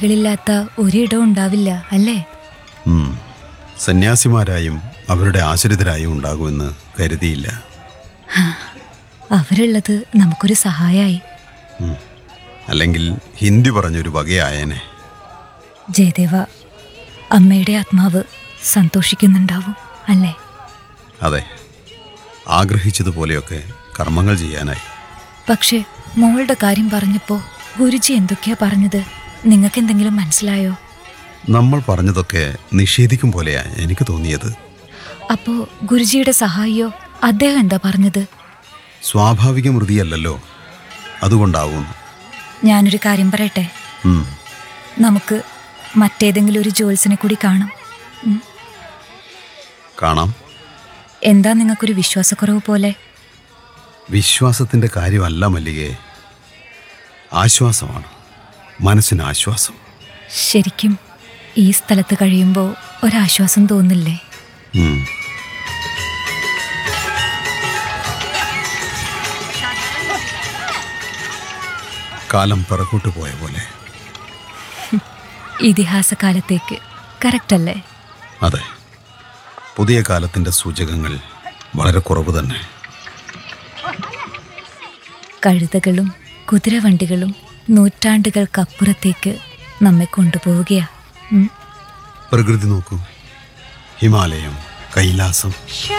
കളില്ലാത്ത ഒരിടവും ഉണ്ടാവില്ല അല്ലേ ഉം. സന്യാസിമാരായും അവരുടെ ആശ്രിതരായും ഉണ്ടാകുമെന്ന് കരുതിയില്ല അവരുള്ളത് നമുക്കൊരു സഹായായി ഉം. അല്ലെങ്കിൽ ഹിന്ദി പറഞ്ഞൊരു വകയായനെ ജയദേവ അമ്മയുടെ ആത്മാവ് സന്തോഷിക്കുന്നുണ്ടാവും അല്ലേ അതെ ആഗ്രഹിച്ചതുപോലെയൊക്കെ കർമ്മങ്ങൾ ചെയ്യാനായി പക്ഷേ മോളുടെ കാര്യം പറഞ്ഞപ്പോ ഗുരുജി എന്തൊക്കെയാ പറഞ്ഞത് നിങ്ങൾക്ക് എന്തെങ്കിലും മനസ്സിലായോ നമ്മൾ പറഞ്ഞതൊക്കെ നിഷേധിക്കും പോലെയാ എനിക്ക് തോന്നിയത് അപ്പോ ഗുരുജിയുടെ സഹായിയോ അദ്ദേഹം എന്താ പറഞ്ഞത് സ്വാഭാവിക മൃതിയല്ലല്ലോ അതുകൊണ്ടാവും ഞാനൊരു കാര്യം പറയട്ടെ ഉം. നമുക്ക് മറ്റേതെങ്കിലും ഒരു ജോത്സിനെ കൂടി കാണാം ഉം. കാണാം എന്താ നിങ്ങൾക്കൊരു വിശ്വാസക്കുറവ് പോലെ വിശ്വാസത്തിൻ്റെ കാര്യമല്ല മല്ലികയെ ആശ്വാസമാണ് മനസ്സിന് ആശ്വാസം ശരിക്കും ഈ സ്ഥലത്ത് കഴിയുമ്പോൾ ഒരാശ്വാസം തോന്നില്ലേ ഉം. കാലം പിറകോട്ട് പോയ പോലെ ഇതിഹാസ കാലത്തേക്ക് കറക്റ്റ് അല്ലേ അതെ പുതിയ കാലത്തിൻ്റെ സൂചകങ്ങൾ വളരെ കുറവ് തന്നെ കഴുതകളും കുതിരവണ്ടികളും നൂറ്റാണ്ടുകൾക്കപ്പുറത്തേക്ക് നമ്മെ കൊണ്ടുപോവുകയാ ഉം. പ്രകൃതി നോക്കൂ ഹിമാലയം കൈലാസം